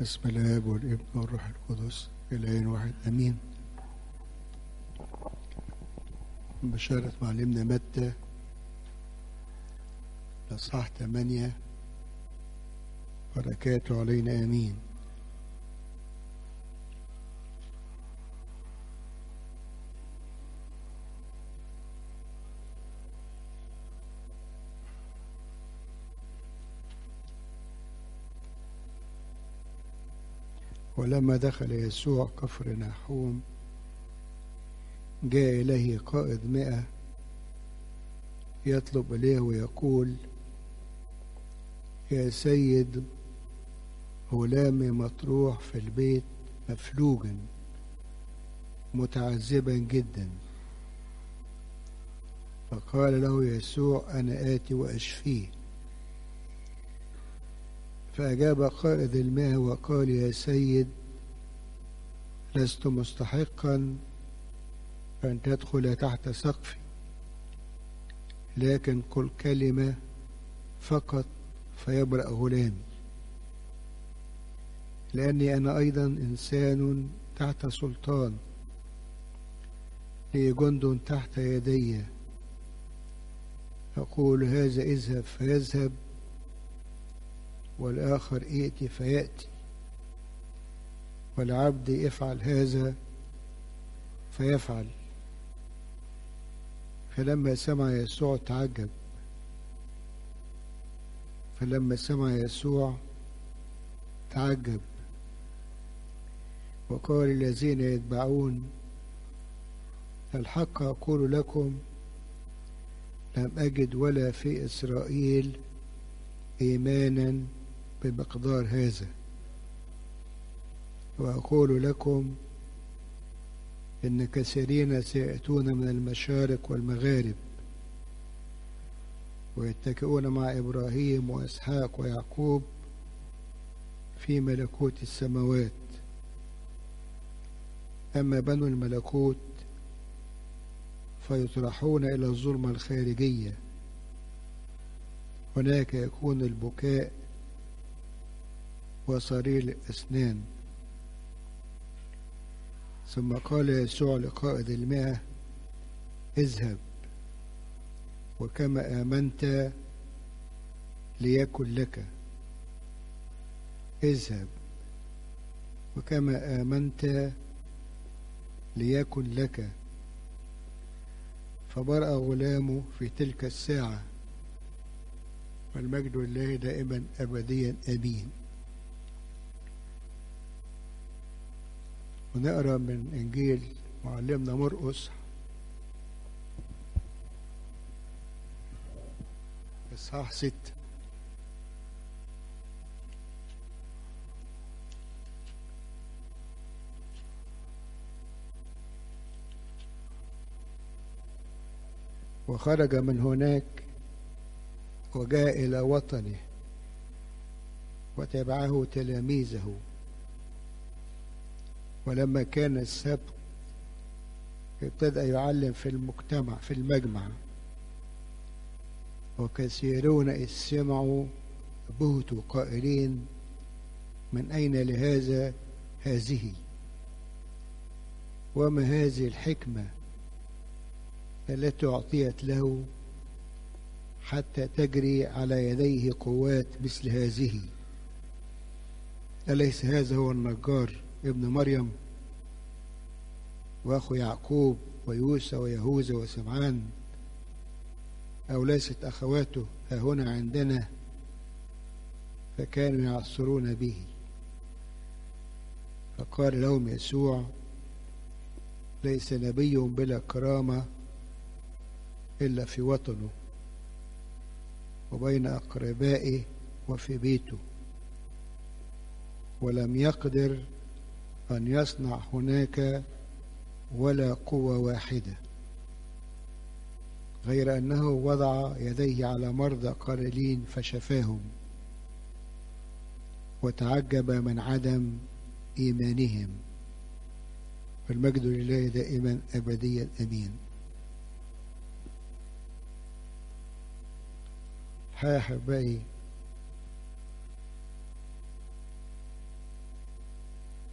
بسم الاب والابن والروح القدس اله واحد امين بشارة معلمنا متى الاصحاح 8 بركاته علينا امين ولما دخل يسوع كفر ناحوم جاء إليه قائد مئة يطلب إليه ويقول يا سيد غلامي مطروح في البيت مفلوجا متعذبا جدا فقال له يسوع أنا آتي وأشفيه فأجاب قائد الماء وقال يا سيد لست مستحقا أن تدخل تحت سقفي لكن قل كلمة فقط فيبرأ غلامي لأني أنا أيضا إنسان تحت سلطان لي جند تحت يدي أقول هذا اذهب فيذهب والآخر ائت فيأتي والعبد يفعل هذا فيفعل فلما سمع يسوع تعجب فلما سمع يسوع تعجب وقال الذين يتبعون الحق أقول لكم لم أجد ولا في إسرائيل إيمانا بمقدار هذا وأقول لكم إن كثيرين سيأتون من المشارق والمغارب ويتكئون مع إبراهيم وإسحاق ويعقوب في ملكوت السماوات أما بنو الملكوت فيطرحون إلى الظلمة الخارجية هناك يكون البكاء وصرير الأسنان ثم قال يسوع لقائد المئة اذهب وكما آمنت ليكن لك اذهب وكما آمنت ليكن لك فبرأ غلامه في تلك الساعة والمجد لله دائما أبديا أمين ونقرا من انجيل معلمنا مرقس اصحاح ستة وخرج من هناك وجاء إلى وطنه وتبعه تلاميذه ولما كان السبت ابتدأ يعلم في المجتمع في المجمع وكثيرون إذ سمعوا بهتوا قائلين من أين لهذا هذه وما هذه الحكمة التي أعطيت له حتى تجري على يديه قوات مثل هذه أليس هذا هو النجار ابن مريم واخو يعقوب ويوسى ويهوذا وسمعان أو ليست أخواته ها هنا عندنا فكانوا يعصرون به فقال لهم يسوع ليس نبي بلا كرامة إلا في وطنه وبين أقربائه وفي بيته ولم يقدر أن يصنع هناك ولا قوة واحدة غير أنه وضع يديه على مرضى قليلين فشفاهم وتعجب من عدم إيمانهم والمجد لله دائما أبديا أمين الحقيقة أحبائي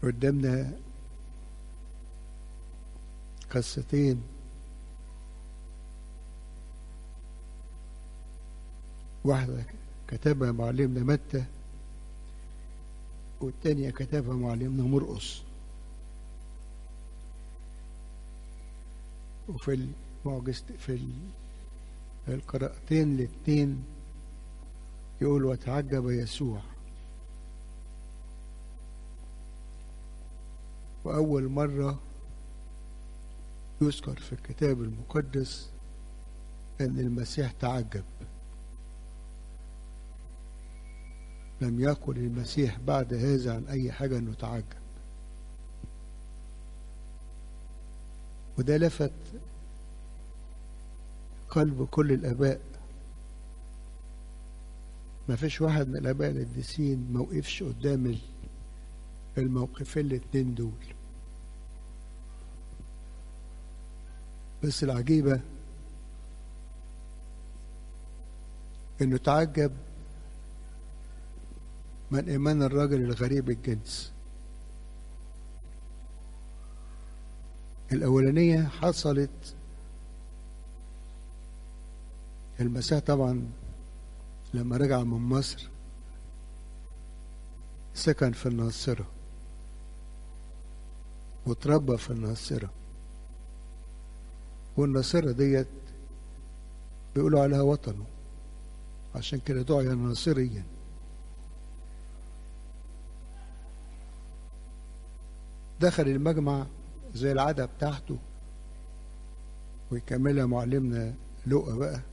قدامنا قصتين واحدة كتبها معلمنا متى والتانية كتبها معلمنا مرقص وفي المعجزة في القراءتين الاتنين يقول وتعجب يسوع وأول مرة يذكر في الكتاب المقدس أن المسيح تعجب لم يقل المسيح بعد هذا عن أي حاجة أنه تعجب وده لفت قلب كل الآباء ما فيش واحد من الآباء القديسين ما وقفش قدام الموقفين الاتنين دول بس العجيبة انه تعجب من ايمان الراجل الغريب الجنس الاولانية حصلت المسيح طبعا لما رجع من مصر سكن في الناصرة وتربى في الناصرة والناصرة ديت بيقولوا عليها وطنه عشان كده دعي ناصريا دخل المجمع زي العادة بتاعته ويكملها معلمنا لقى بقى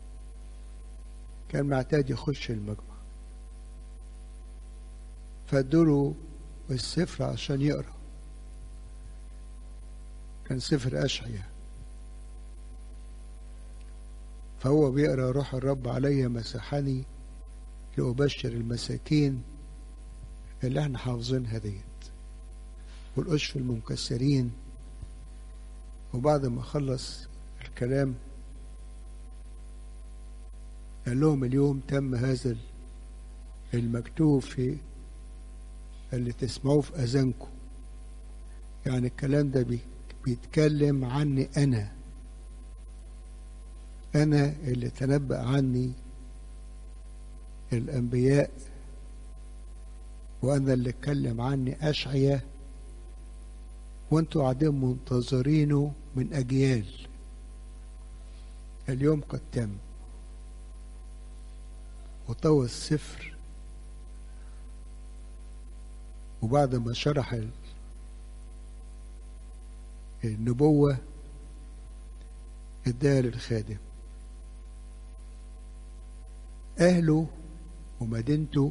كان معتاد يخش المجمع فادوله السفر عشان يقرا كان سفر أشعيا فهو بيقرا روح الرب علي مسحني لأبشر المساكين اللي احنا حافظينها ديت والأشف المنكسرين وبعد ما خلص الكلام قال لهم اليوم تم هذا المكتوب في اللي تسمعوه في أذانكم يعني الكلام ده بيتكلم عني أنا أنا اللي تنبأ عني الأنبياء وأنا اللي اتكلم عني أشعيا وانتوا قاعدين منتظرينه من أجيال اليوم قد تم وطوى السفر وبعد ما شرح النبوة اداها للخادم أهله ومدينته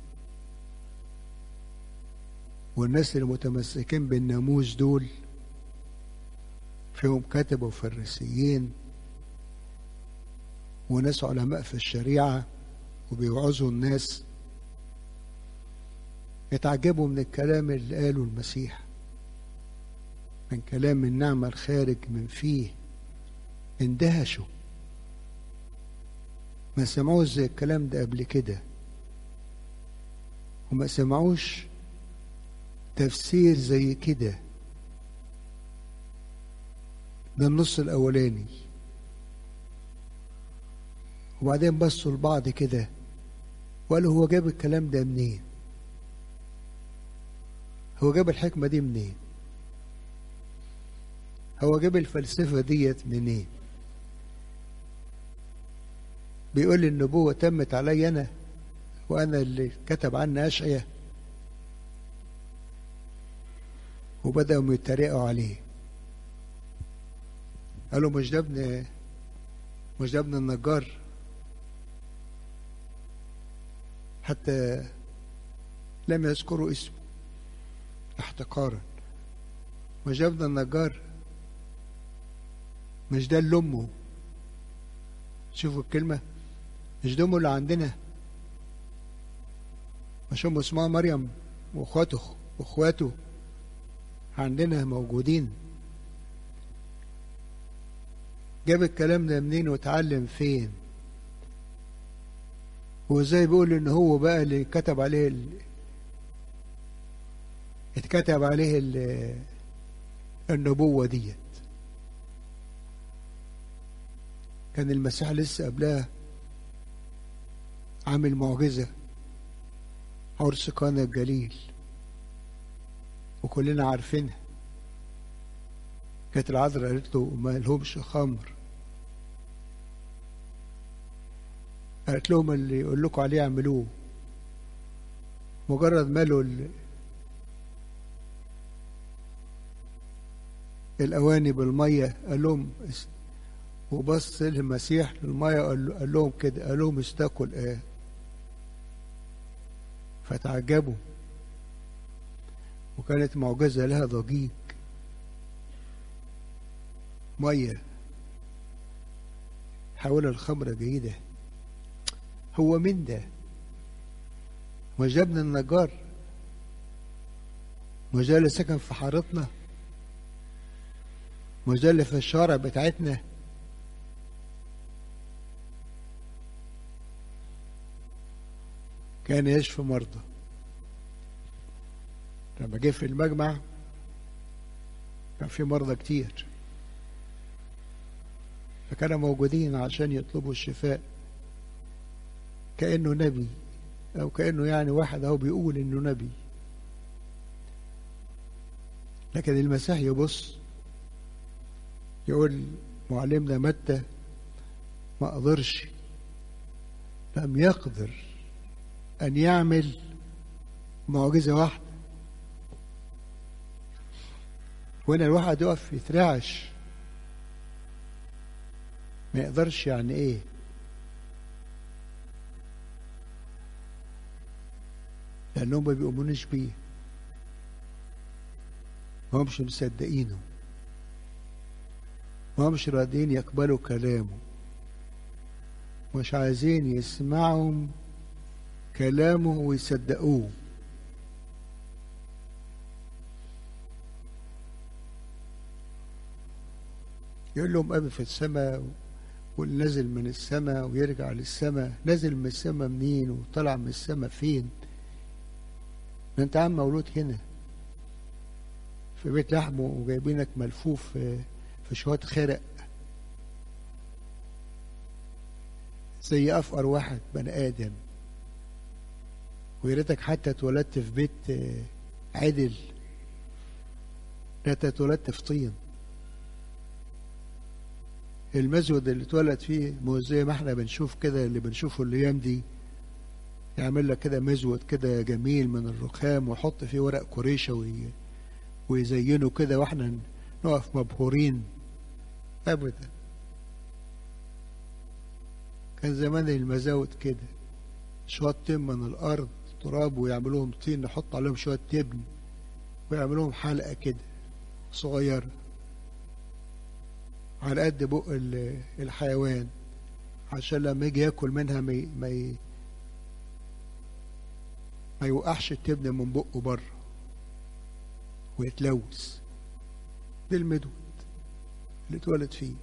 والناس المتمسكين بالناموس دول فيهم كتبة وفريسيين وناس علماء في الشريعة وبيوعظوا الناس يتعجبوا من الكلام اللي قاله المسيح من كلام النعمة الخارج من فيه اندهشوا ما سمعوش زي الكلام ده قبل كده وما سمعوش تفسير زي كده ده النص الأولاني وبعدين بصوا لبعض كده وقالوا هو جاب الكلام ده منين هو جاب الحكمة دي منين هو جاب الفلسفة ديت منين بيقول لي النبوة تمت علي أنا وأنا اللي كتب عني أشعية وبدأوا يتريقوا عليه قالوا مش ده ابن مش ده ابن النجار حتى لم يذكروا اسمه احتقارا مش ده ابن النجار مش ده اللي امه شوفوا الكلمة مش ده امه اللي عندنا مش امه اسمها مريم واخواته واخواته عندنا موجودين جاب الكلام ده منين واتعلم فين وازاي بيقول ان هو بقى اللي كتب عليه اتكتب عليه النبوة ديت كان المسيح لسه قبلها عامل معجزة عرس قانا الجليل وكلنا عارفينها كانت العذراء قالت له ما لهمش خمر قالت لهم اللي يقول لكم عليه اعملوه مجرد مالوا الأواني بالمية قال لهم وبص المسيح للمية قال لهم كده قال لهم استاكوا الآن فتعجبوا وكانت معجزة لها ضجيج مية حول الخمرة جيدة هو من ده مش ده ابن النجار مش ده اللي سكن في حارتنا مش ده اللي في الشارع بتاعتنا كان يشفي مرضى لما جه في المجمع كان في مرضى كتير فكانوا موجودين عشان يطلبوا الشفاء كأنه نبي أو كأنه يعني واحد أهو بيقول إنه نبي لكن المسيح يبص يقول معلمنا متى ما قدرش لم يقدر أن يعمل معجزة واحدة وهنا الواحد يقف يترعش ما يقدرش يعني ايه لأنهم ما بيؤمنوش بيه ما همش مصدقينه ما همش راضيين يقبلوا كلامه مش عايزين يسمعوا كلامه ويصدقوه يقول لهم أبي في السماء واللي نزل من السماء ويرجع للسماء نزل من السماء منين وطلع من السماء فين ما انت عم مولود هنا في بيت لحمه وجايبينك ملفوف في, في شوية خرق زي أفقر واحد بني آدم ويا ريتك حتى اتولدت في بيت عدل لا اتولدت في طين المزود اللي اتولد فيه مو زي ما احنا بنشوف كده اللي بنشوفه الايام دي يعمل لك كده مزود كده جميل من الرخام ويحط فيه ورق كوريشه وي... ويزينه كده واحنا نقف مبهورين ابدا كان زمان المزاود كده شوية طين من الأرض تراب ويعملوهم طين نحط عليهم شوية تبن ويعملوهم حلقة كده صغيرة على قد بق الحيوان عشان لما يجي ياكل منها ما ما ما يوقعش التبن من بقه بره ويتلوث ده المدود اللي اتولد فيه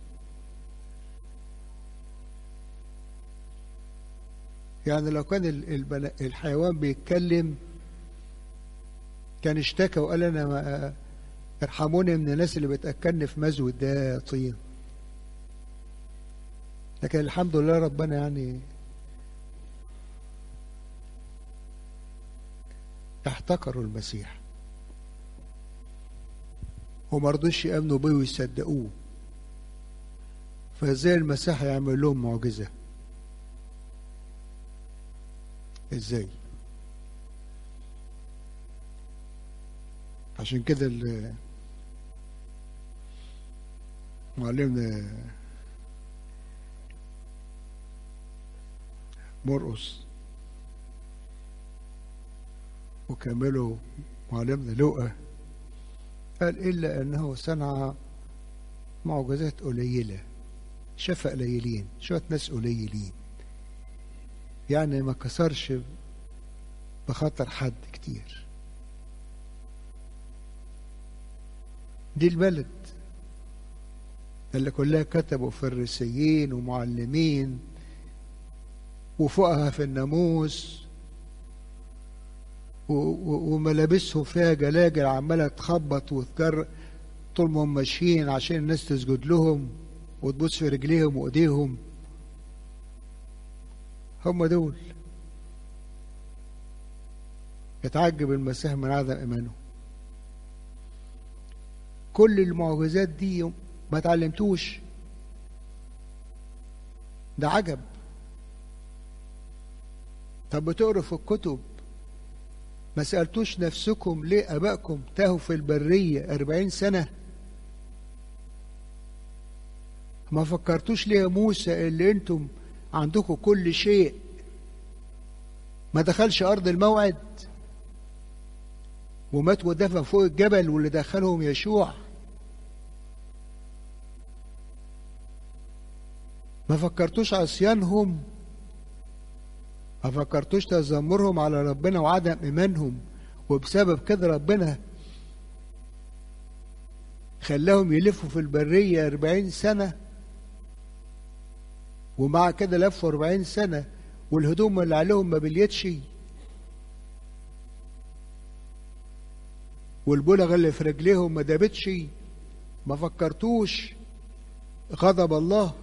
يعني لو كان الحيوان بيتكلم كان اشتكى وقال انا ما ارحموني من الناس اللي بتاكلني في مزود ده طين لكن الحمد لله ربنا يعني احتكروا المسيح وما رضوش يامنوا بيه ويصدقوه فازاي المسيح يعمل لهم معجزه ازاي عشان كده معلمنا مرقص وكمله معلمنا لؤى قال إلا أنه صنع معجزات قليلة شفى قليلين شوية ناس قليلين يعني ما كسرش بخاطر حد كتير دي البلد اللي كلها كتبوا فريسيين ومعلمين وفوقها في الناموس وملابسهم فيها جلاجل عمالة تخبط وتجر طول ما هم ماشيين عشان الناس تسجد لهم وتبص في رجليهم وايديهم هم دول يتعجب المسيح من عدم ايمانهم كل المعجزات دي ما تعلمتوش ده عجب طب بتقروا في الكتب ما سألتوش نفسكم ليه أبائكم تاهوا في البرية أربعين سنة ما فكرتوش ليه موسى اللي انتم عندكم كل شيء ما دخلش أرض الموعد ومات ودفن فوق الجبل واللي دخلهم يشوع ما فكرتوش عصيانهم ما فكرتوش تذمرهم على ربنا وعدم إيمانهم وبسبب كده ربنا خلاهم يلفوا في البرية أربعين سنة ومع كده لفوا أربعين سنة والهدوم اللي عليهم ما بليتش والبلغ اللي في رجليهم ما دابتش ما فكرتوش غضب الله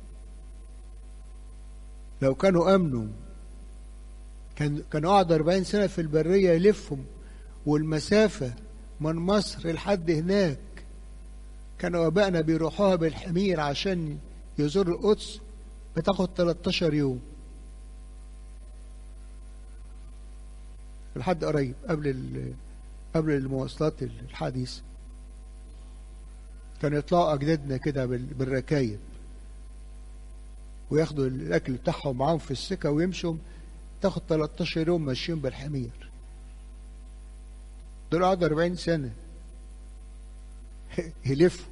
لو كانوا امنوا كان كانوا قعدوا 40 سنه في البريه يلفهم والمسافه من مصر لحد هناك كانوا ابائنا بيروحوها بالحمير عشان يزوروا القدس بتاخد 13 يوم لحد قريب قبل قبل المواصلات الحديثة كانوا يطلعوا أجدادنا كده بالركايب وياخدوا الأكل بتاعهم معاهم في السكة ويمشوا تاخد 13 يوم ماشيين بالحمير دول قعدوا 40 سنة يلفوا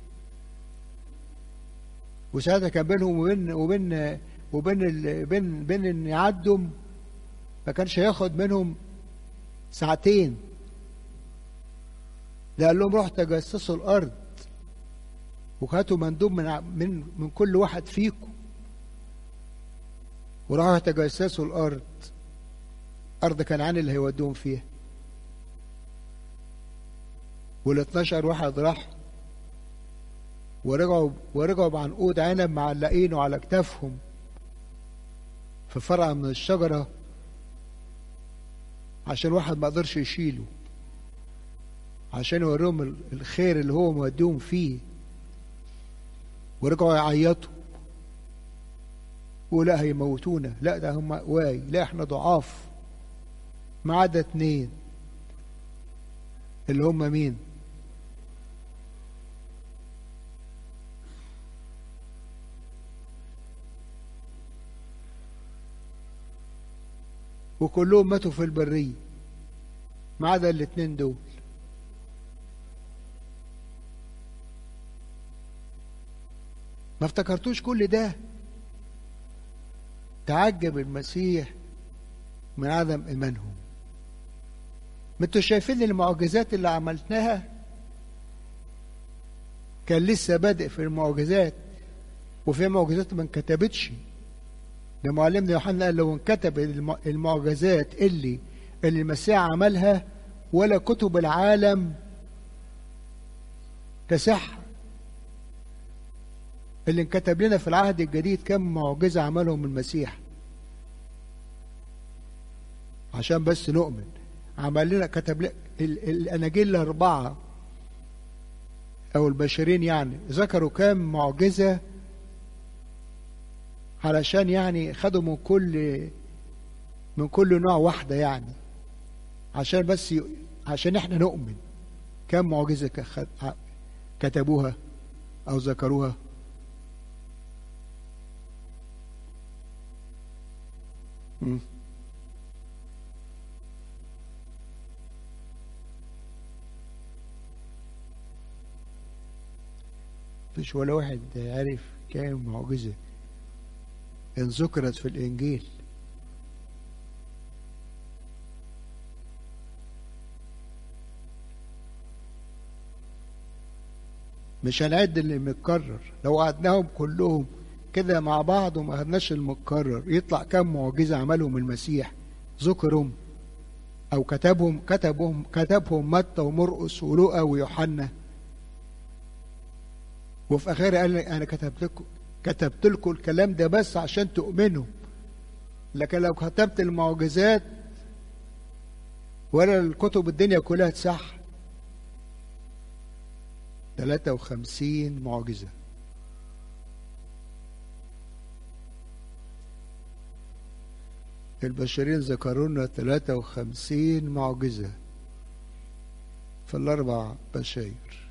وساعتها كان بينهم وبين وبين وبين ال... بين بين ان يعدوا ما كانش هياخد منهم ساعتين ده قال لهم روحوا تجسسوا الارض وهاتوا مندوب من من من كل واحد فيكم وراحوا يتجسسوا الارض ارض كنعان اللي هيودوهم فيها وال 12 واحد راحوا ورجعوا ورجعوا بعنقود عنب معلقينه على كتافهم في فرع من الشجره عشان واحد ما قدرش يشيله عشان يوريهم الخير اللي هو موديهم فيه ورجعوا يعيطوا ولا هيموتونا لا ده هم واي لا احنا ضعاف ما عدا اتنين اللي هم مين وكلهم ماتوا في البرية ما عدا الاتنين دول ما افتكرتوش كل ده تعجب المسيح من عدم ايمانهم ما انتوا شايفين المعجزات اللي عملتناها كان لسه بادئ في المعجزات وفي معجزات ما انكتبتش ده معلمنا يوحنا قال لو انكتب المعجزات اللي اللي المسيح عملها ولا كتب العالم تسح اللي انكتب لنا في العهد الجديد كم معجزة عملهم المسيح عشان بس نؤمن عمل لنا كتب لنا الأناجيل الأربعة أو البشرين يعني ذكروا كم معجزة علشان يعني خدوا من كل من كل نوع واحدة يعني عشان بس ي... عشان احنا نؤمن كم معجزة كتبوها أو ذكروها مم. مفيش ولا واحد عارف كام معجزة إن ذكرت في الإنجيل مش هنعد اللي متكرر لو قعدناهم كلهم كده مع بعض وما خدناش المتكرر يطلع كم معجزة عملهم المسيح ذكرهم أو كتبهم كتبهم كتبهم متى ومرقس ولوقا ويوحنا وفي آخرها قال لي أنا كتبت لكم كتبت لكم الكلام ده بس عشان تؤمنوا لكن لو كتبت المعجزات ولا الكتب الدنيا كلها تصح 53 معجزة البشرين ذكروا لنا 53 معجزة في الأربع بشاير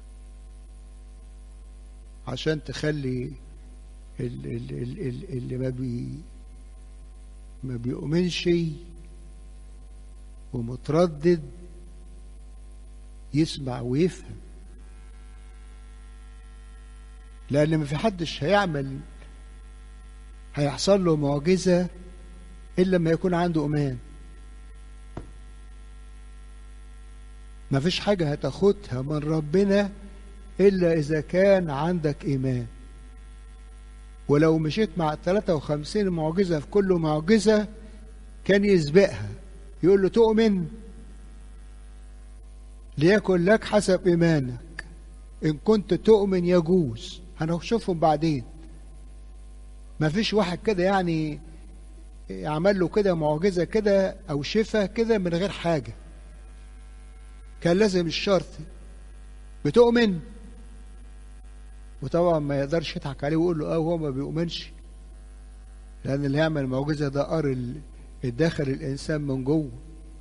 عشان تخلي ال- ال- ال- ال- اللي ما بي ما بيؤمنش ومتردد يسمع ويفهم لأن ما في حدش هيعمل هيحصل له معجزة إلا لما يكون عنده إيمان ما فيش حاجة هتاخدها من ربنا إلا إذا كان عندك إيمان ولو مشيت مع 53 معجزة في كل معجزة كان يسبقها يقول له تؤمن ليكن لك حسب إيمانك إن كنت تؤمن يجوز هنشوفهم بعدين ما فيش واحد كده يعني عمل له كده معجزة كده أو شفاء كده من غير حاجة كان لازم الشرط بتؤمن وطبعا ما يقدرش يضحك عليه ويقول له اه هو ما بيؤمنش لأن اللي يعمل معجزة ده قار الداخل الإنسان من جوه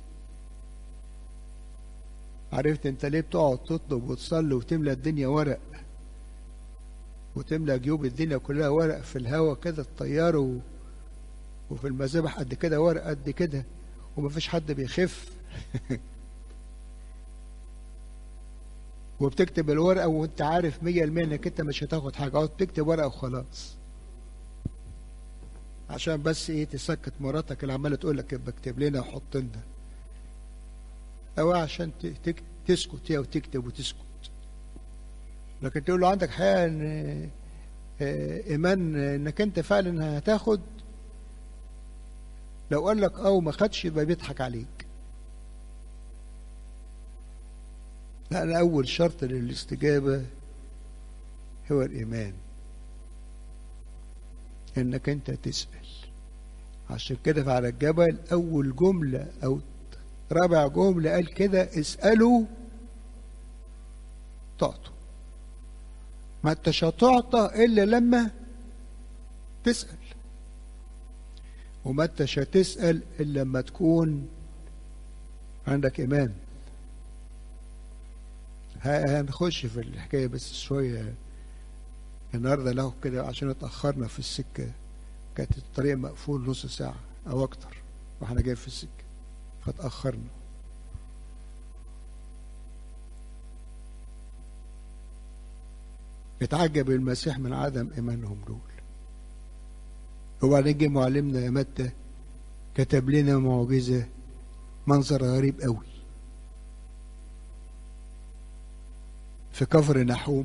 عرفت انت ليه بتقعد تطلب وتصلي وتملى الدنيا ورق وتملى جيوب الدنيا كلها ورق في الهوا كده الطيار و... وفي المذابح قد كده ورق قد كده ومفيش حد بيخف وبتكتب الورقة وانت عارف مية المية انك انت مش هتاخد حاجة او بتكتب ورقة وخلاص عشان بس ايه تسكت مراتك اللي عمالة تقول لك بكتب لنا وحط لنا او عشان تك... تسكت هي وتكتب وتسكت لكن تقول له عندك حقيقة ان ايمان انك انت فعلا هتاخد لو قال لك اه وما خدش يبقى بيضحك عليك لأن أول شرط للاستجابة هو الإيمان إنك أنت تسأل عشان كده فعلى الجبل أول جملة أو رابع جملة قال كده اسألوا تعطوا ما انتش هتعطى إلا لما تسأل وما انتش هتسأل إلا لما تكون عندك إيمان هنخش في الحكاية بس شوية النهاردة له كده عشان اتأخرنا في السكة كانت الطريق مقفول نص ساعة أو أكتر واحنا جايين في السكة فاتأخرنا اتعجب المسيح من عدم إيمانهم دول وبعدين جه معلمنا يا متى كتب لنا معجزة منظر غريب قوي في كفر نحوم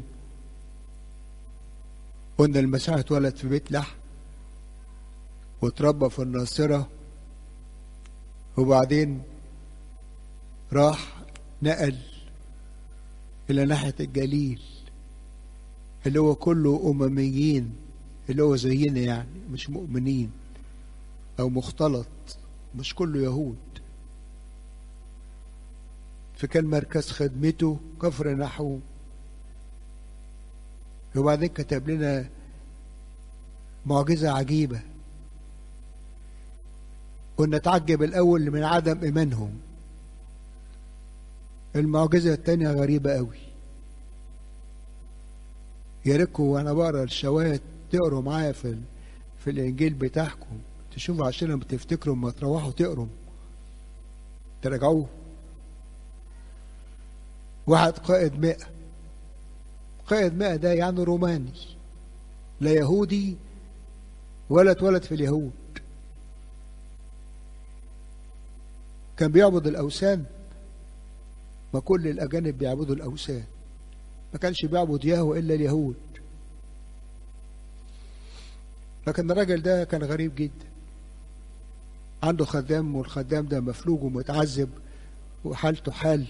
قلنا المسيح اتولد في بيت لحم واتربى في الناصرة وبعدين راح نقل إلى ناحية الجليل اللي هو كله أمميين اللي هو زينا يعني مش مؤمنين أو مختلط مش كله يهود فكان مركز خدمته كفر نحوم وبعدين كتب لنا معجزة عجيبة كنا نتعجب الأول من عدم إيمانهم المعجزة التانية غريبة قوي يا ريتكم وأنا بقرا الشواهد تقروا معايا في في الإنجيل بتاعكم تشوفوا عشان لما تفتكروا لما تروحوا تقروا تراجعوه واحد قائد مئة قائد مئة ده يعني روماني لا يهودي ولا اتولد في اليهود كان بيعبد الأوثان ما كل الأجانب بيعبدوا الأوثان ما كانش بيعبد يهوه إلا اليهود لكن الراجل ده كان غريب جدا عنده خدام والخدام ده مفلوج ومتعذب وحالته حال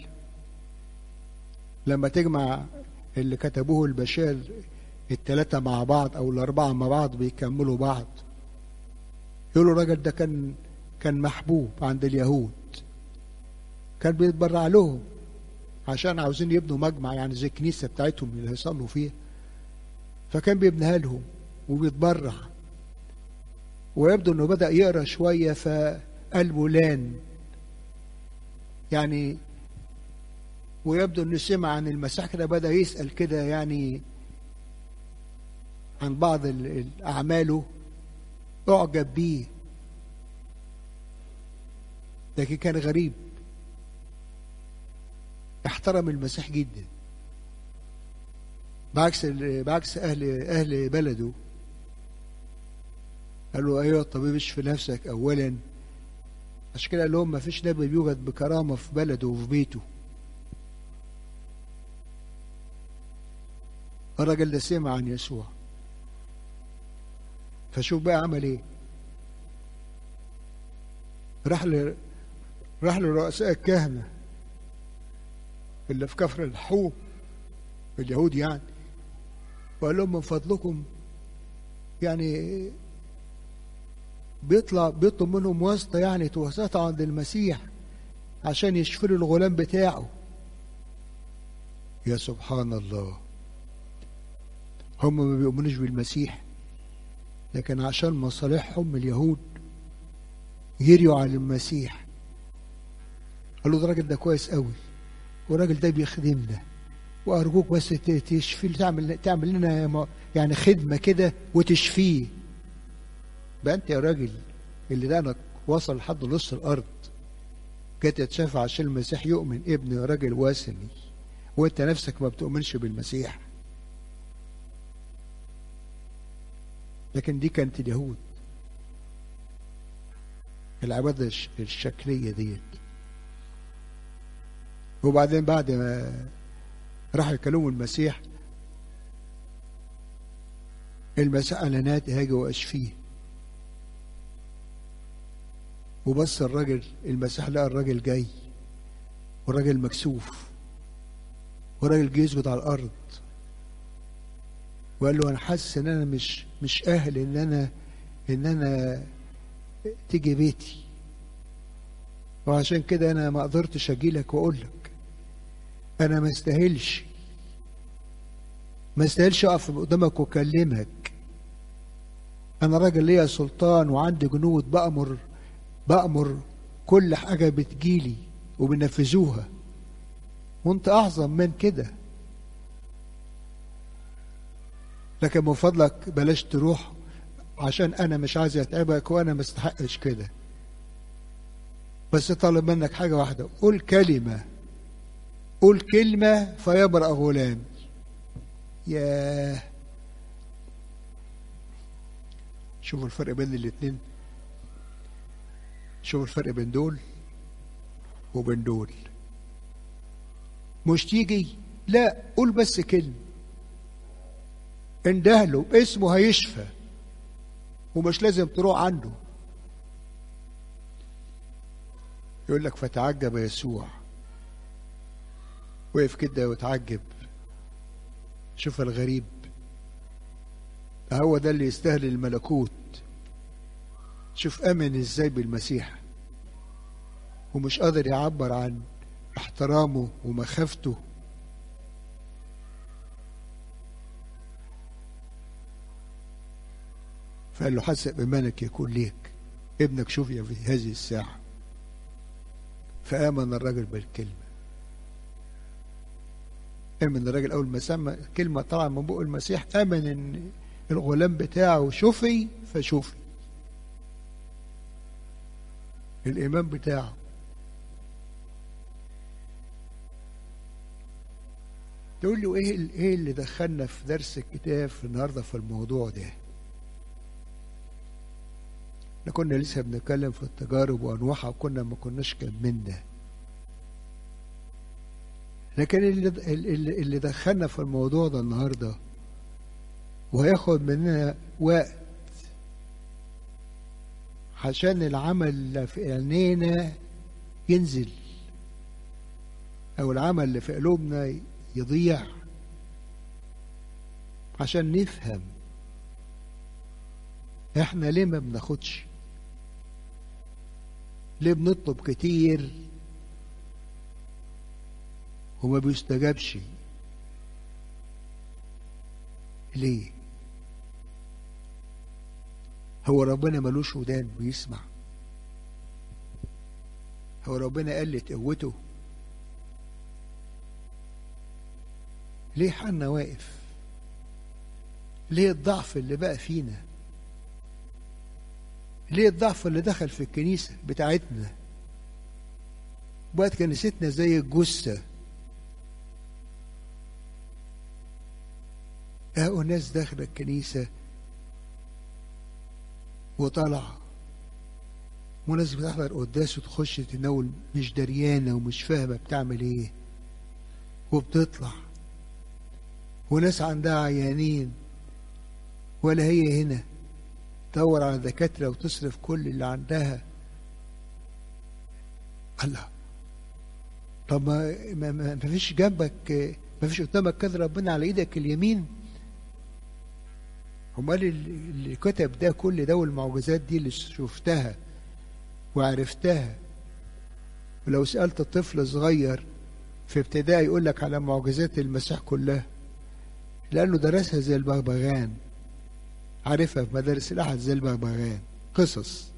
لما تجمع اللي كتبوه البشير الثلاثة مع بعض أو الأربعة مع بعض بيكملوا بعض يقولوا الراجل ده كان كان محبوب عند اليهود كان بيتبرع لهم عشان عاوزين يبنوا مجمع يعني زي الكنيسة بتاعتهم اللي هيصلوا فيها فكان بيبنيها لهم وبيتبرع ويبدو انه بدأ يقرا شوية فقلبه لان يعني ويبدو انه سمع عن المسيح كده بدأ يسأل كده يعني عن بعض أعماله أعجب بيه لكن كان غريب احترم المسيح جدا بعكس بعكس اهل اهل بلده قال له ايوه الطبيب اشفي نفسك اولا عشان كده قال لهم ما فيش نبي بيوجد بكرامه في بلده وفي بيته الراجل ده سمع عن يسوع فشوف بقى عمل ايه راح ل راح لرؤساء الكهنه اللي في كفر الحوم اليهود يعني وقال لهم من فضلكم يعني بيطلع بيطلب منهم واسطة يعني توسطة عند المسيح عشان يشفروا الغلام بتاعه يا سبحان الله هم ما بيؤمنوش بالمسيح لكن عشان مصالحهم اليهود يريوا على المسيح قالوا ده الراجل ده كويس قوي والراجل ده بيخدمنا وارجوك بس تشفي تعمل تعمل لنا يعني خدمه كده وتشفيه بقى انت يا راجل اللي دقنك وصل لحد نص الارض جت تتشافى عشان المسيح يؤمن ابن راجل وثني وانت نفسك ما بتؤمنش بالمسيح لكن دي كانت اليهود العبادة الشكلية ديت وبعدين بعد ما راح يكلموا المسيح المسيح قال ناتي هاجي واشفيه وبص الراجل المسيح لقى الراجل جاي والراجل مكسوف والراجل جه يسجد على الارض وقال له انا حاسس ان انا مش مش اهل ان انا ان انا تيجي بيتي وعشان كده انا ما قدرتش اجي لك واقول لك انا ما استاهلش ما استاهلش اقف قدامك واكلمك انا راجل ليا سلطان وعندي جنود بامر بامر كل حاجه بتجيلي وبنفذوها وانت اعظم من كده لكن من فضلك بلاش تروح عشان انا مش عايز اتعبك وانا ما استحقش كده بس طالب منك حاجه واحده قول كلمه قول كلمه فيبرأ غلام ياه شوفوا الفرق بين الاتنين شوفوا الفرق بين دول وبين دول مش تيجي لا قول بس كلمة اندهله باسمه هيشفى ومش لازم تروح عنده يقول لك فتعجب يسوع وقف كده وتعجب شوف الغريب هو ده اللي يستاهل الملكوت شوف امن ازاي بالمسيح ومش قادر يعبر عن احترامه ومخافته فقال له حسب ايمانك يكون ليك ابنك شفي في هذه الساعه فامن الرجل بالكلمه امن الراجل اول ما سمع كلمه طالعه من بق المسيح امن ان الغلام بتاعه شفي فشفي الايمان بتاعه تقول له ايه ايه اللي دخلنا في درس الكتاب في النهارده في الموضوع ده احنا كنا لسه بنتكلم في التجارب وانواعها وكنا ما كناش كملنا لكن اللي اللي اللي دخلنا في الموضوع ده النهارده وهياخد مننا وقت عشان العمل اللي في عينينا ينزل أو العمل اللي في قلوبنا يضيع عشان نفهم احنا ليه ما بناخدش ليه بنطلب كتير وما بيستجابش ليه هو ربنا ملوش ودان بيسمع هو ربنا قلت قوته ليه حنا واقف ليه الضعف اللي بقى فينا ليه الضعف اللي دخل في الكنيسة بتاعتنا بقت كنيستنا زي الجثة اهو ناس داخلة الكنيسة وطالعة وناس بتحضر قداس وتخش تناول مش دريانة ومش فاهمة بتعمل ايه وبتطلع وناس عندها عيانين ولا هي هنا تدور على دكاترة وتصرف كل اللي عندها الله طب ما ما, ما فيش جنبك ما فيش قدامك كده ربنا على ايدك اليمين امال اللي كتب ده كل ده والمعجزات دي اللي شفتها وعرفتها ولو سألت طفل صغير في ابتدائي يقول لك على معجزات المسيح كلها لأنه درسها زي البغبغان عارفها في مدارس الأحد زي البغبغان قصص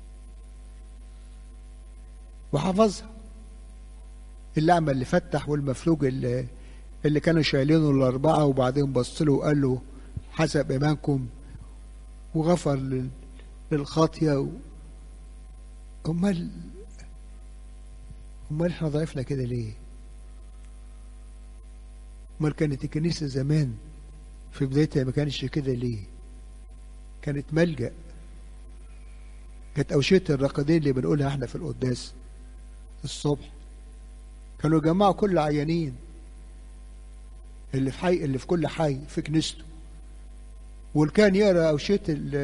وحفظها الأعمى اللي فتح والمفلوج اللي, اللي كانوا شايلينه الأربعة وبعدين بص له وقال له حسب إيمانكم وغفر للخاطية و... أمال أمال إحنا ضعفنا كده ليه؟ أمال كانت الكنيسة زمان في بدايتها ما كانش كده ليه؟ كانت ملجأ كانت أوشية الرقدين اللي بنقولها احنا في القداس الصبح كانوا يجمعوا كل عيانين اللي في حي اللي في كل حي في كنيسته واللي كان يقرا أوشية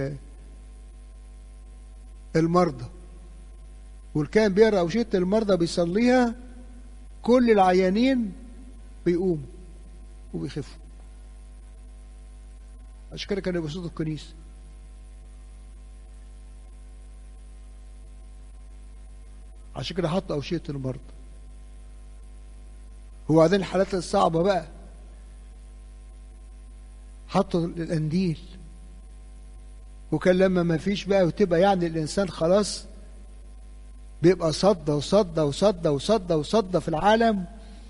المرضى واللي كان بيقرا أوشية المرضى بيصليها كل العيانين بيقوموا وبيخفوا عشان كده كانوا يبسطوا الكنيسه عشان كده حط أوشية المرضى وبعدين الحالات الصعبة بقى حطوا القنديل وكان لما ما فيش بقى وتبقى يعني الإنسان خلاص بيبقى صدى وصدى وصدى وصدى وصدى في العالم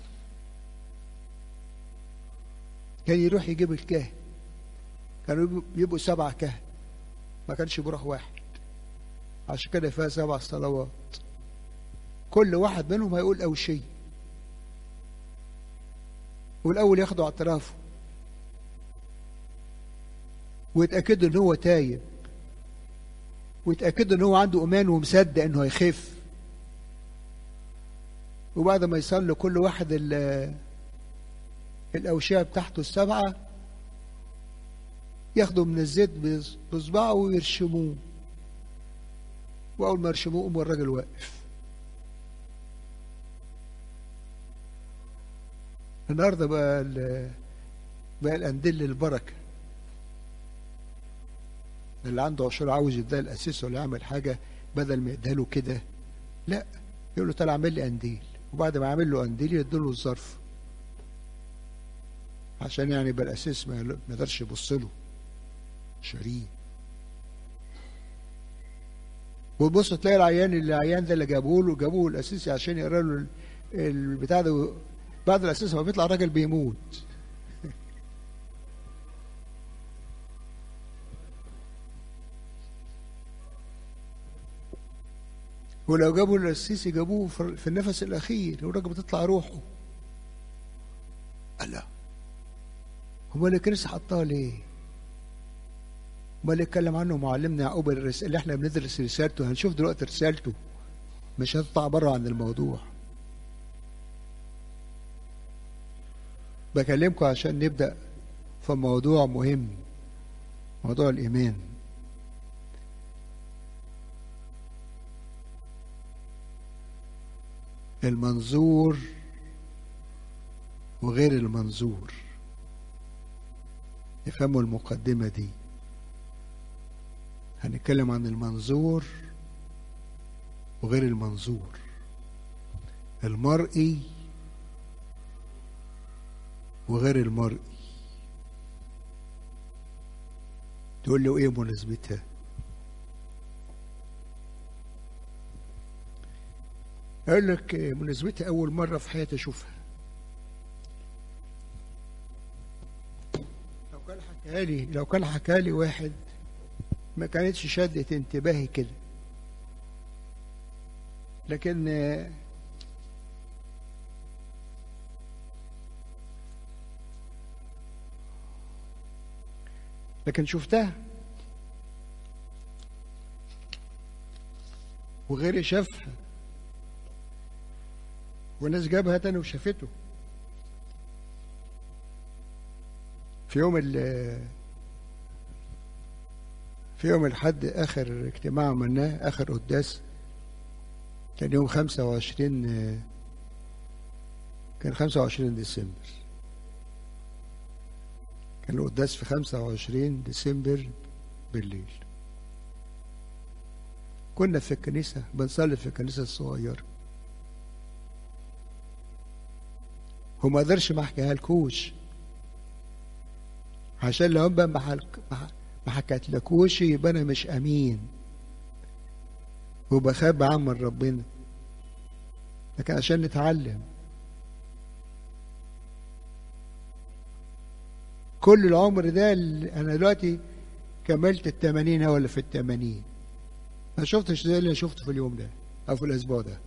كان يروح يجيب الكاهن كانوا يبقوا سبعة كهن ما كانش بيروح واحد عشان كده فيها سبع صلوات كل واحد منهم هيقول أو شيء والأول ياخدوا اعترافه ويتأكدوا إن هو تايب ويتأكدوا إن هو عنده إيمان ومصدق إنه هيخف وبعد ما يصلوا كل واحد الأوشية بتاعته السبعة ياخدوا من الزيت بصباعه ويرشموه وأول ما يرشموه قوم الراجل واقف النهارده بقى بقى القنديل البركه اللي عنده عشر عاوز يديها الاساس ولا يعمل حاجه بدل ما يديها له كده لا يقول له تعالى اعمل لي قنديل وبعد ما يعمل له قنديل يديله الظرف عشان يعني يبقى الاساس ما يقدرش يبص له شريه وتبص تلاقي العيان اللي العيان ده اللي جابوه له جابوه الاساسي عشان يقرا له البتاع ده بعد الاساس ما بيطلع الراجل بيموت ولو جابوا السيسي جابوه في النفس الاخير والراجل بتطلع روحه الله امال الكنيسه حطها ليه؟ امال اللي اتكلم عنه معلمنا يعقوب اللي احنا بندرس رسالته هنشوف دلوقتي رسالته مش هتطلع بره عن الموضوع بكلمكم عشان نبدأ في موضوع مهم موضوع الإيمان المنظور وغير المنظور افهموا المقدمة دي هنتكلم عن المنظور وغير المنظور المرئي وغير المرئي تقول له ايه مناسبتها اقول لك مناسبتها اول مره في حياتي اشوفها لو كان حكى لي لو كان حكى لي واحد ما كانتش شدت انتباهي كده لكن لكن شفتها وغيري شافها وناس جابها تاني وشافته في يوم ال في يوم الحد آخر اجتماع عملناه آخر قداس كان يوم خمسة وعشرين كان خمسة وعشرين ديسمبر كان القداس في خمسة وعشرين ديسمبر بالليل كنا في الكنيسة بنصلي في الكنيسة الصغيرة هو ما قدرش ما احكيها لكوش عشان لو بقى ما حكيتلكوش يبقى انا مش امين وبخاف بعمل ربنا لكن عشان نتعلم كل العمر ده انا دلوقتي كملت التمانين ولا في التمانين ما شفتش زي اللي شفته في اليوم ده او في الاسبوع ده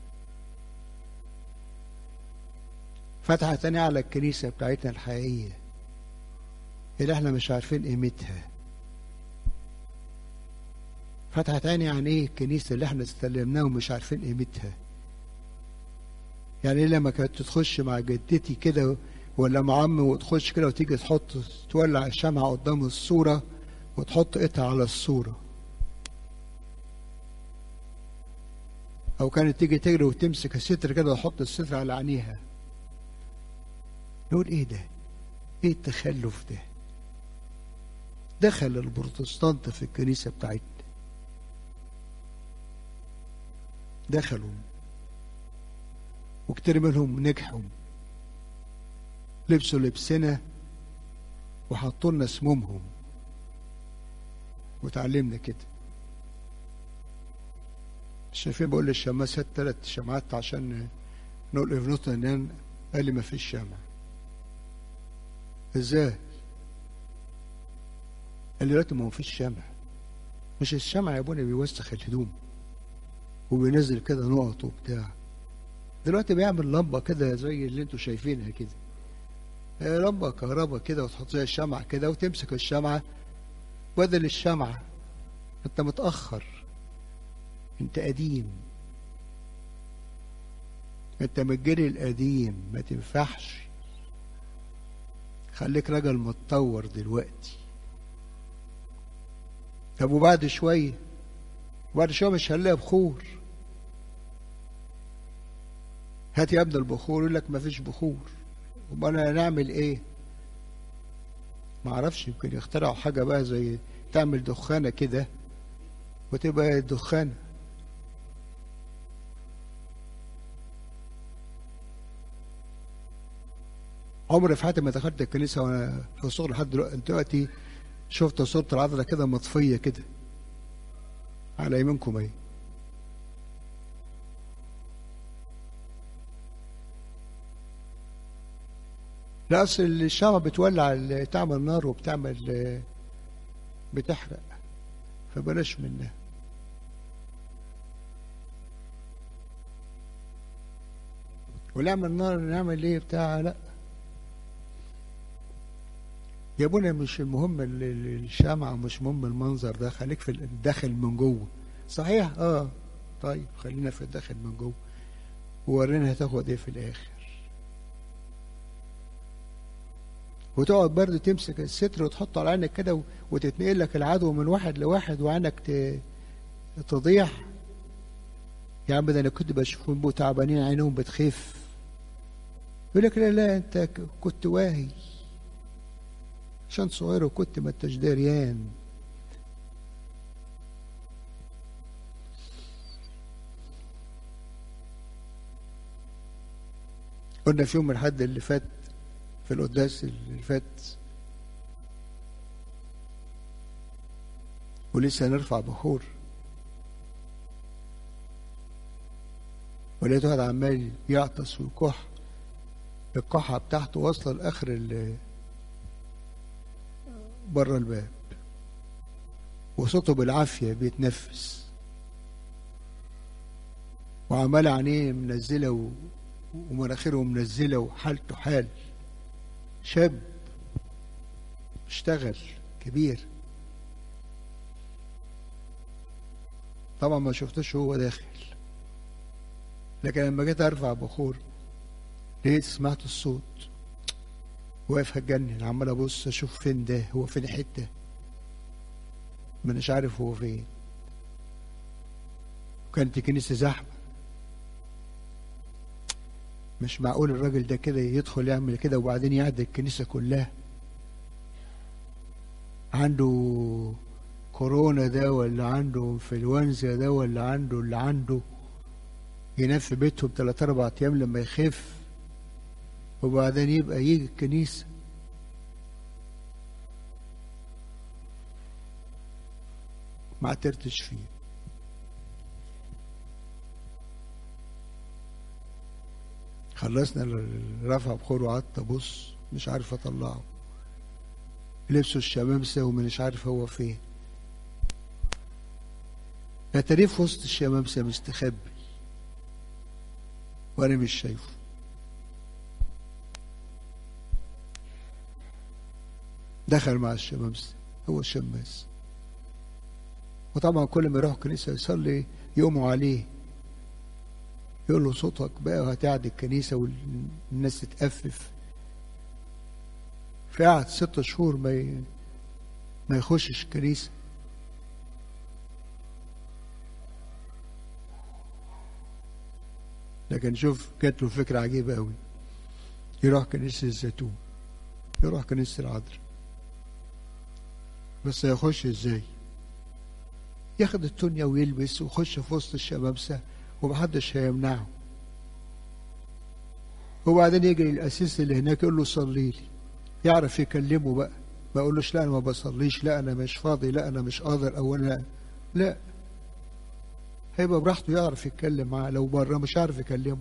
فتحة تانية على الكنيسة بتاعتنا الحقيقية اللي احنا مش عارفين قيمتها فتحة تانية عن ايه الكنيسة اللي احنا استلمناها ومش عارفين قيمتها يعني لما كانت تخش مع جدتي كده ولا مع عمي وتخش كده وتيجي تحط تولع الشمعة قدام الصورة وتحط ايدها على الصورة أو كانت تيجي تجري وتمسك الستر كده وتحط الستر على عينيها نقول ايه ده ايه التخلف ده دخل البروتستانت في الكنيسة بتاعتنا دخلوا وكتير منهم نجحوا لبسوا لبسنا وحطوا لنا اسمهم وتعلمنا كده شايفين بقول للشماس هات ثلاث شمعات عشان نقول ابنته ان قال لي ما فيش شمع ازاي قال لي دلوقتي ما فيش شمع مش الشمع يا ابونا بيوسخ الهدوم وبينزل كده نقط وبتاع دلوقتي بيعمل لمبه كده زي اللي انتوا شايفينها كده لمبه كهرباء كده وتحط زي الشمعة كده وتمسك الشمعة بدل الشمعة انت متأخر انت قديم انت من الجيل القديم ما تنفعش خليك راجل متطور دلوقتي طب وبعد شوية وبعد شوية مش هنلاقي بخور هات يا ابني البخور يقول لك ما فيش بخور امال هنعمل ايه ما اعرفش يمكن يخترعوا حاجة بقى زي تعمل دخانة كده وتبقى دخانة عمري في حياتي ما دخلت الكنيسة وانا في الصغر لحد دلوقتي شفت صورة العذراء كده مطفية كده على يمينكم ايه لا اصل الشمعة بتولع تعمل نار وبتعمل بتحرق فبلاش منها ونعمل نار نعمل ايه بتاع لا يا ابونا مش المهم الشمعة ومش مهم المنظر ده خليك في الداخل من جوه صحيح اه طيب خلينا في الداخل من جوه وورينا هتاخد ايه في الاخر وتقعد برضه تمسك الستر وتحطه على عينك كده وتتنقل لك العدو من واحد لواحد وعينك تضيع يا عم ده انا كنت بشوفهم بقوا تعبانين عينهم بتخف يقول لك لا لا انت ك- كنت واهي عشان صغير وكنت ما انتش دريان قلنا في يوم الحد اللي فات في القداس اللي فات ولسه نرفع بخور ولقيت واحد عمال يعطس ويكح الكحة بتاعته واصلة لآخر ال بره الباب وصوته بالعافية بيتنفس وعمال عينيه منزلة و... ومناخيره منزلة وحالته حال شاب اشتغل كبير طبعا ما شفتوش هو داخل لكن لما جيت ارفع بخور لقيت سمعت الصوت واقف هتجنن عمال ابص اشوف فين ده هو فين حته مانيش عارف هو فين وكانت الكنيسه زحمه مش معقول الراجل ده كده يدخل يعمل كده وبعدين يعدي الكنيسه كلها عنده كورونا ده ولا عنده انفلونزا ده ولا عنده اللي عنده ينام في بيتهم ثلاث اربع ايام لما يخف وبعدين يبقى يجي الكنيسه ما عترتش فيه خلصنا الرفع بخور وقعدت ابص مش عارف اطلعه لبسه الشمامسه ومش عارف هو فين اتاريه في وسط الشمامسه مستخبي وانا مش شايفه دخل مع الشمامسه هو الشماس وطبعا كل ما يروح الكنيسه يصلي يقوموا عليه يقول له صوتك بقى وهتعدي الكنيسه والناس تتأفف فقعد ست شهور ما ي... ما يخشش الكنيسه لكن شوف جات له فكرة عجيبة قوي يروح كنيسة الزيتون يروح كنيسة العذراء بس هيخش ازاي ياخد التونيا ويلبس ويخش في وسط الشمامسة ومحدش هيمنعه وبعدين يجي الأسيس اللي هناك يقول له صلي لي يعرف يكلمه بقى ما يقولوش لا أنا ما بصليش لا أنا مش فاضي لا أنا مش قادر أو أنا لا هيبقى براحته يعرف يتكلم معاه لو بره مش عارف يكلمه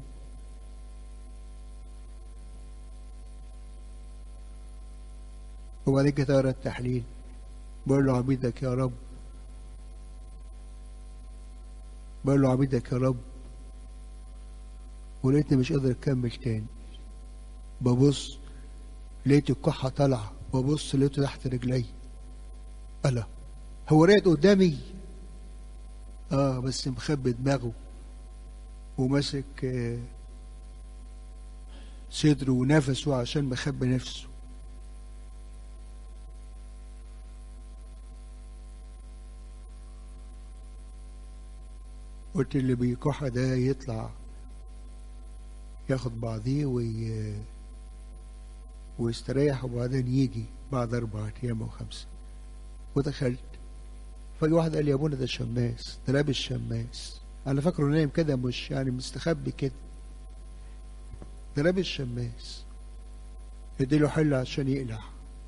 وبعدين كده قرا التحليل بقول له عبيدك يا رب بقول له عبيدك يا رب ولقيتني مش قادر اكمل تاني ببص لقيت الكحة طالعة ببص لقيته تحت رجلي ألا هو راقد قدامي اه بس مخبي دماغه وماسك آه صدره ونفسه عشان مخبي نفسه قلت اللي بيكح ده يطلع ياخد بعضيه وي... ويستريح وبعدين يجي بعد أربعة أيام أو خمسة ودخلت فجأة واحد قال لي يا ابونا ده شماس ده لابس شماس أنا فاكره نايم كده مش يعني مستخبي كده ده لابس شماس اديله حل عشان يقلع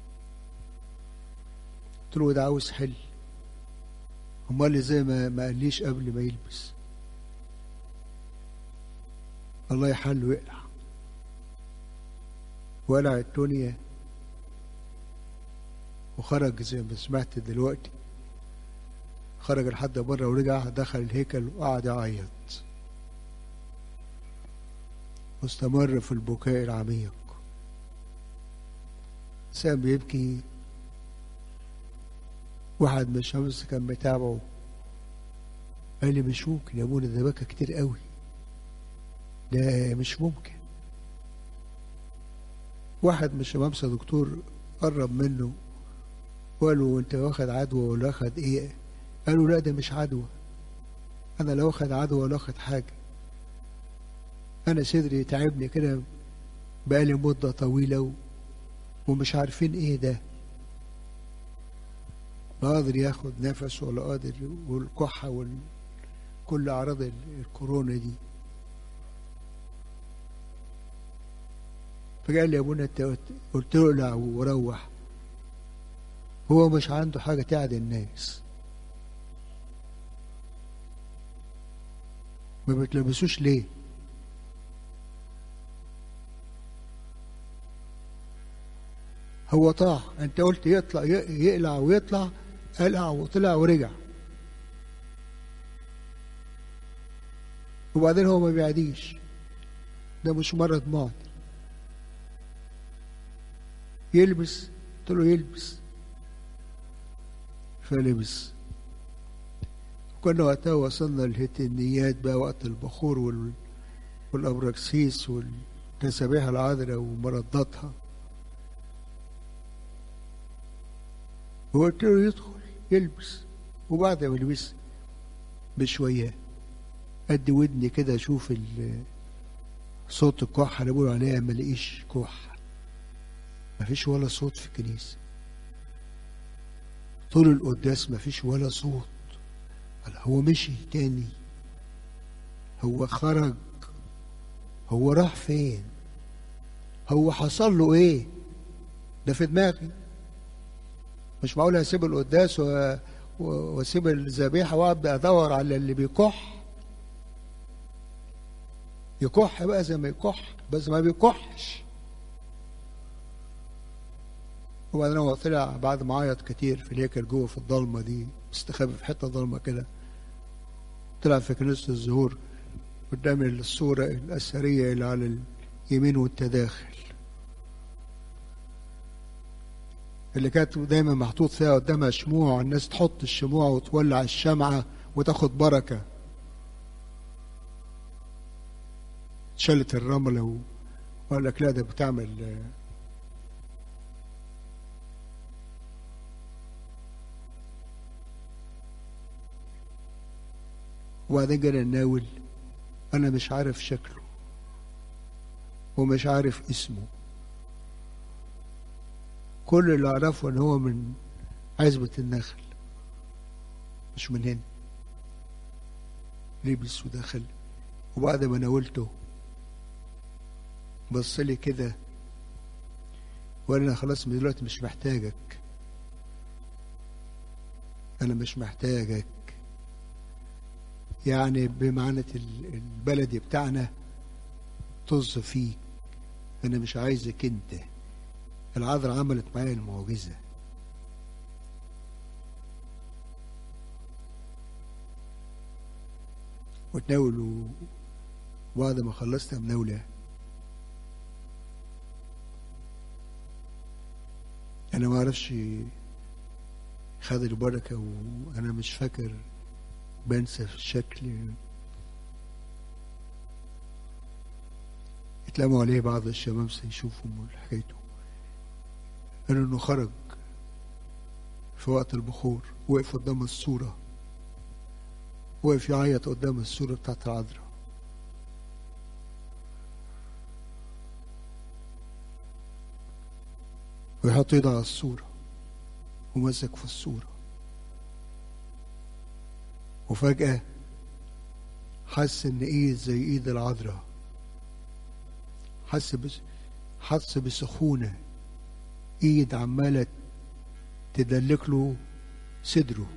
قلت له ده عاوز حل امال زي ما ما قاليش قبل ما يلبس الله يحل ويقلع وقلع الدنيا وخرج زي ما سمعت دلوقتي خرج لحد بره ورجع دخل الهيكل وقعد يعيط واستمر في البكاء العميق سام بيبكي واحد من الشمس كان بيتابعه قال لي مش ممكن يا ابونا ده بكى كتير قوي ده مش ممكن واحد من الشمامسة دكتور قرب منه وقال له انت واخد عدوى ولا واخد ايه قالوا لا ده مش عدوى انا لا واخد عدوى ولا واخد حاجه انا صدري تعبني كده بقالي مدة طويلة و... ومش عارفين ايه ده لا قادر ياخد نفس ولا قادر والكحة وال... كل أعراض ال- الكورونا دي فقال لي يا ابونا انت قلت- قلت له اقلع وروح هو مش عنده حاجة تعدي الناس ما بتلبسوش ليه هو طاع انت قلت يطلع ي- يقلع ويطلع قلع وطلع ورجع وبعدين هو ما بيعديش ده مش مرض معدي يلبس قلت له يلبس فلبس كنا وقتها وصلنا للهتنيات بقى وقت البخور وال... والأبراكسيس والتسابيح العذراء ومرداتها وقلت له يدخل يلبس وبعد ما يلبس بشوية قد ودني كده اشوف ال- صوت الكحة اللي بيقولوا عليها ما لقيش كحة مفيش ولا صوت في الكنيسة طول القداس مفيش ولا صوت قال هو مشي تاني هو خرج هو راح فين هو حصل له ايه ده في دماغي مش معقول هسيب القداس و... و... واسيب الذبيحه وابدا ادور على اللي بيكح يكح بقى زي ما يكح بس ما بيكحش وبعدين هو طلع بعد ما عيط كتير في الهيكل جوه في الضلمه دي مستخبي في حته ضلمه كده طلع في كنيسه الزهور قدام الصوره الاثريه اللي على اليمين والتداخل اللي كانت دايما محطوط فيها قدامها شموع الناس تحط الشموع وتولع الشمعة وتاخد بركة شلت الرملة و... وقال لك لا ده بتعمل آه، وبعدين جانا نناول انا مش عارف شكله ومش عارف اسمه كل اللي اعرفه ان هو من عزبة النخل مش من هنا لبس ودخل وبعد ما ناولته بص لي كده وقال انا خلاص من دلوقتي مش محتاجك انا مش محتاجك يعني بمعنى ال- البلدي بتاعنا طز فيك انا مش عايزك انت العذراء عملت معايا المعجزه وتناولوا بعد ما خلصت مناولة أنا ما أعرفش خد البركة وأنا مش فاكر بنسى في الشكل اتلموا عليه بعض الشمامسة يشوفوا حكايته قالوا إنه خرج في وقت البخور وقف قدام الصورة وقف يعيط قدام الصورة بتاعت العذراء ويحط ايده على الصورة ومسك في الصورة وفجأة حس ان ايد زي ايد العذراء حس بس حس بسخونة ايد عمالة تدلك له صدره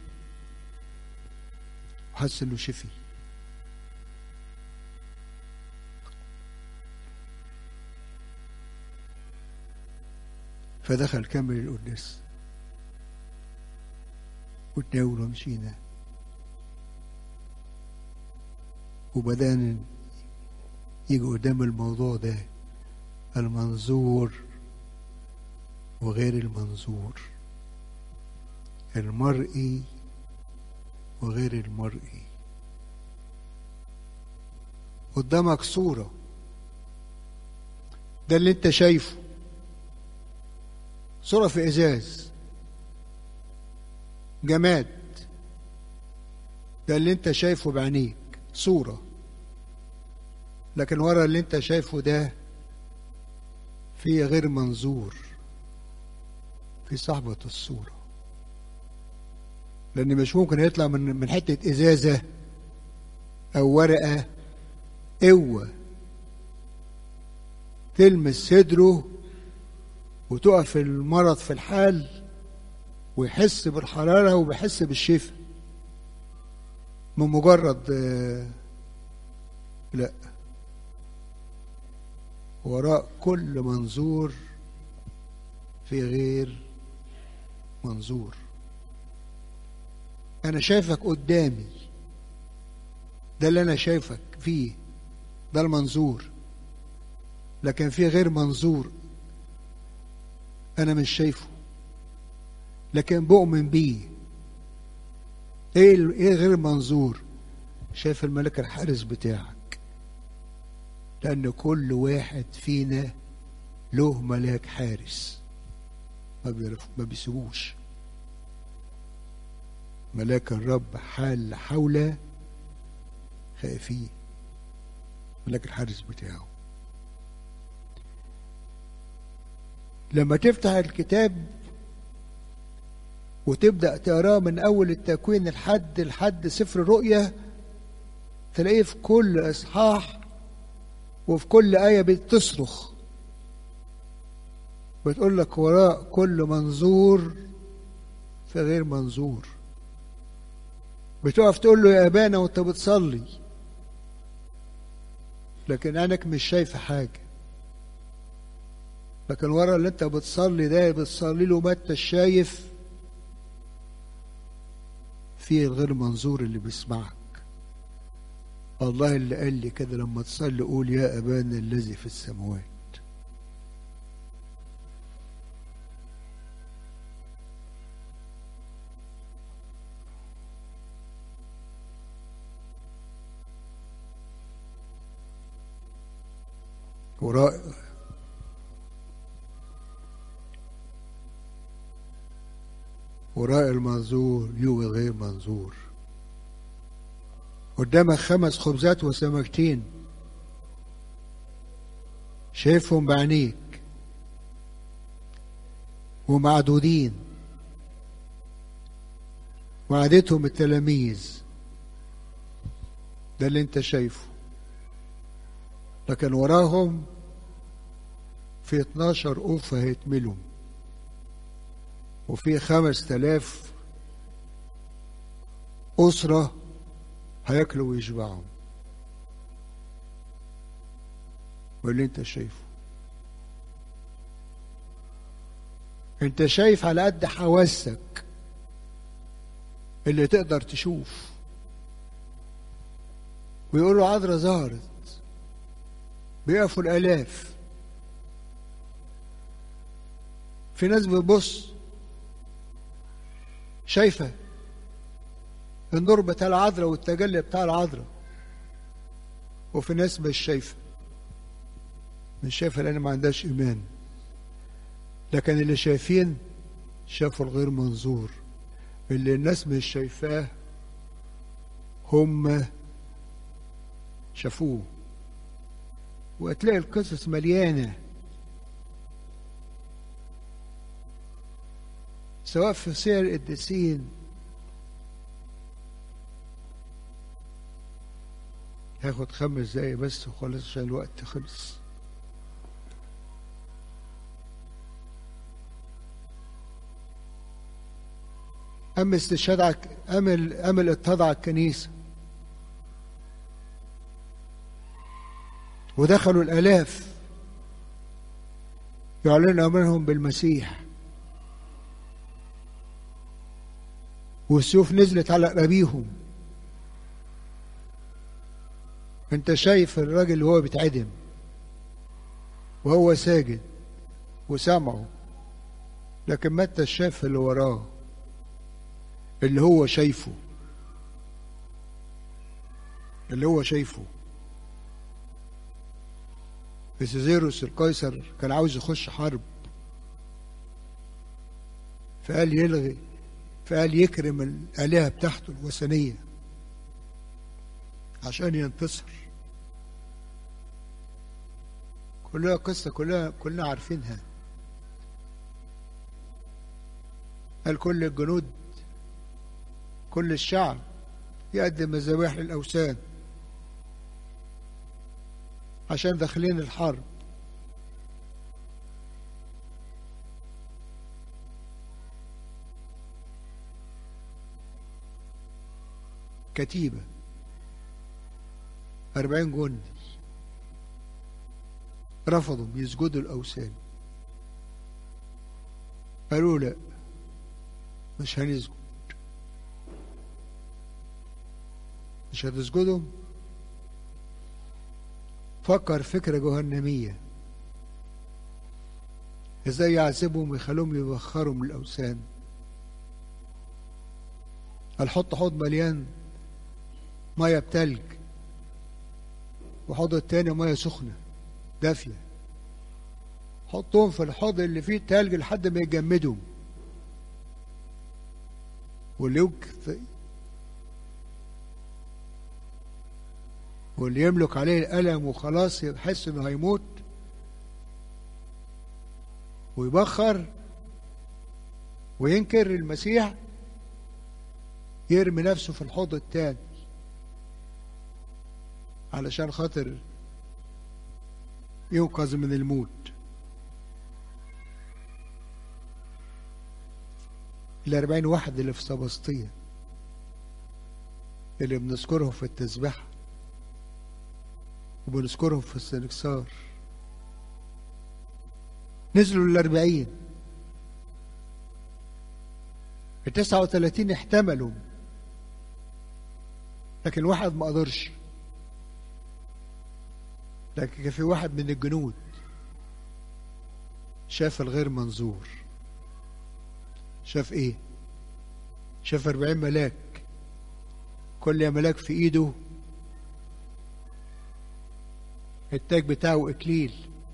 وحس انه شفي فدخل كمل القداس وتناول ومشينا وبدأنا يجي قدام الموضوع ده المنظور وغير المنظور المرئي وغير المرئي قدامك صورة ده اللي انت شايفه صورة في ازاز جماد ده اللي انت شايفه بعينيك صورة لكن ورا اللي انت شايفه ده في غير منظور في صحبة الصورة لأن مش ممكن يطلع من من حتة إزازة أو ورقة قوة تلمس صدره وتقف المرض في الحال ويحس بالحرارة وبيحس بالشفاء من مجرد آه، لا وراء كل منظور في غير منظور انا شايفك قدامي ده اللي انا شايفك فيه ده المنظور لكن في غير منظور انا مش شايفه لكن بؤمن بيه ايه ال- ايه غير منظور شايف الملك الحارس بتاعك لان كل واحد فينا له ملاك حارس ما بيعرف ما بيسيبوش ملاك الرب حال حول خائفيه ملاك الحارس بتاعه لما تفتح الكتاب وتبدأ تقراه من أول التكوين لحد لحد سفر الرؤيا تلاقيه في كل إصحاح وفي كل آية بتصرخ بتقول لك وراء كل منظور في غير منظور بتقف تقول له يا أبانا وأنت بتصلي لكن عينك مش شايفة حاجة لكن ورا اللي انت بتصلي ده بتصلي له ما انت شايف في الغير منظور اللي بيسمعك الله اللي قال لي كده لما تصلي قول يا أبانا الذي في السماوات وراء وراء المنظور يوجد غير منظور قدامك خمس خبزات وسمكتين شايفهم بعينيك ومعدودين وعدتهم التلاميذ ده اللي انت شايفه لكن وراهم في 12 أوفة هيتملوا وفي خمس تلاف أسرة هياكلوا ويشبعوا واللي انت شايفه انت شايف على قد حواسك اللي تقدر تشوف ويقولوا عذرا ظهرت بيقفوا الآلاف في ناس بتبص شايفة النور بتاع العذراء والتجلي بتاع العذراء وفي ناس مش شايفة مش شايفة لأن ما عندهاش إيمان لكن اللي شايفين شافوا الغير منظور اللي الناس مش شايفاه هم شافوه وهتلاقي القصص مليانة سواء في سير القديسين هاخد خمس دقايق بس وخلاص عشان الوقت خلص أم استشهاد عك... أم أم اتضع الكنيسة ودخلوا الآلاف يعلنوا أمرهم بالمسيح والسيوف نزلت على رقابيهم انت شايف الراجل اللي هو بيتعدم وهو ساجد وسامعه لكن ما انت شايف اللي وراه اللي هو شايفه اللي هو شايفه سيزيروس القيصر كان عاوز يخش حرب فقال يلغي فقال يكرم الآلهة بتاعته الوثنية عشان ينتصر كلها قصة كلها كلنا عارفينها قال كل الجنود كل الشعب يقدم مذابح للأوثان عشان داخلين الحرب كتيبة أربعين جندي رفضوا يسجدوا الأوثان قالوا لا مش هنسجد مش هتسجدوا فكر فكرة جهنمية ازاي يعذبهم ويخلوهم يبخروا من الأوثان هنحط حوض مليان مية بتلج وحوض التاني مية سخنة دافية حطهم في الحوض اللي فيه تلج لحد ما يجمدوا واللي يك- واللي يملك عليه الألم وخلاص يحس إنه هيموت ويبخر وينكر المسيح يرمي نفسه في الحوض التاني علشان خاطر ينقذ من الموت الأربعين واحد اللي في سبسطية اللي بنذكرهم في التسبيحة وبنذكرهم في السنكسار نزلوا الأربعين التسعة وثلاثين احتملوا لكن واحد ما قدرش لكن كان في واحد من الجنود شاف الغير منظور شاف ايه شاف أربعين ملاك كل ملاك في ايده التاج بتاعه اكليل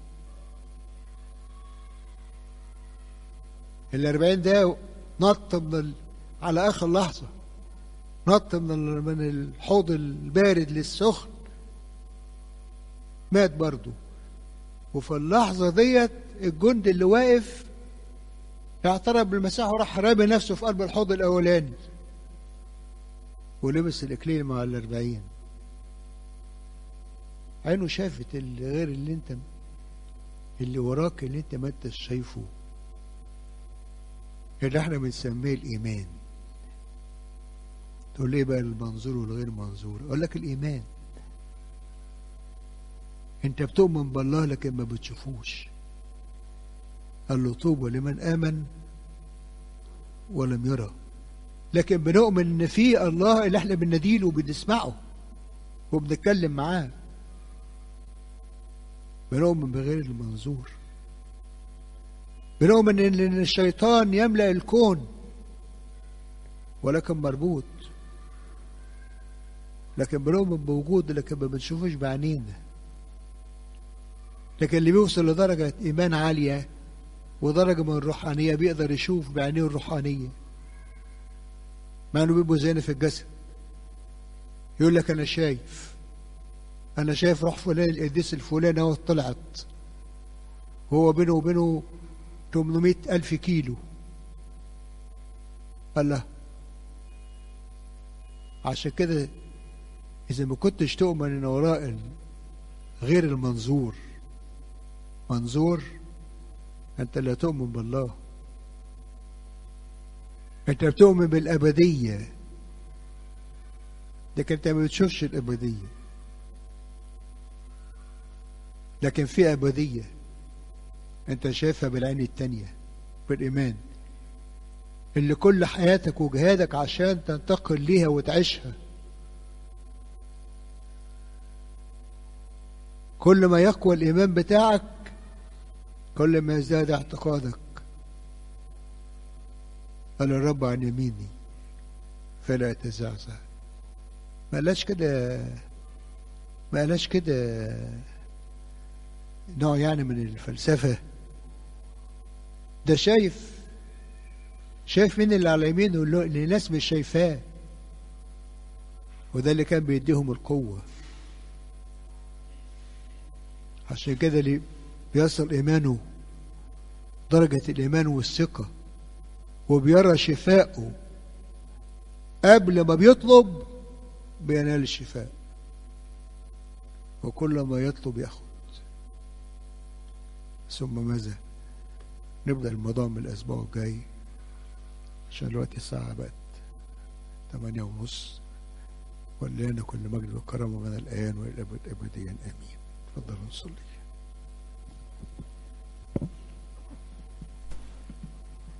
الأربعين ده نط من ال... على آخر لحظة نط من ال... من الحوض البارد للسخن مات برضه وفي اللحظة ديت الجند اللي واقف اعترف بالمسيح وراح رامي نفسه في قلب الحوض الأولاني ولبس الإكليل مع الأربعين عينه شافت اللي غير اللي انت اللي وراك اللي انت ما انتش شايفه اللي احنا بنسميه الإيمان تقول لي بقى المنظور والغير منظور أقول لك الإيمان انت بتؤمن بالله لكن ما بتشوفوش قال له طوبى لمن آمن ولم يرى لكن بنؤمن ان في الله اللي احنا بنديله وبنسمعه وبنتكلم معاه بنؤمن بغير المنظور بنؤمن ان الشيطان يملأ الكون ولكن مربوط لكن بنؤمن بوجود لكن ما بنشوفوش بعينينا لكن اللي بيوصل لدرجة إيمان عالية ودرجة من الروحانية بيقدر يشوف بعينيه الروحانية مع انه بيبقوا زينا في الجسد يقول لك انا شايف انا شايف روح فلان القديس الفلاني اهو طلعت هو بينه وبينه 800 ألف كيلو قال له عشان كده إذا ما كنتش تؤمن إن وراء غير المنظور منظور أنت لا تؤمن بالله أنت بتؤمن بالأبدية لكن أنت ما بتشوفش الأبدية لكن في أبدية أنت شايفها بالعين التانية بالإيمان اللي كل حياتك وجهادك عشان تنتقل ليها وتعيشها كل ما يقوى الإيمان بتاعك كل ما يزداد اعتقادك قال الرب عن يميني فلا تزعزع ما قالش كده ما قالش كده نوع يعني من الفلسفة ده شايف شايف مين اللي على يمينه اللي الناس مش شايفاه وده اللي كان بيديهم القوة عشان كده اللي بيصل إيمانه درجة الإيمان والثقة وبيرى شفاءه قبل ما بيطلب بينال الشفاء وكل ما يطلب ياخد ثم ماذا نبدأ الموضوع من الأسبوع الجاي عشان الوقت الساعة بقت ثمانية ونص ولنا كل مجد وكرم من الآن والأبد أبديا آمين تفضلوا نصلي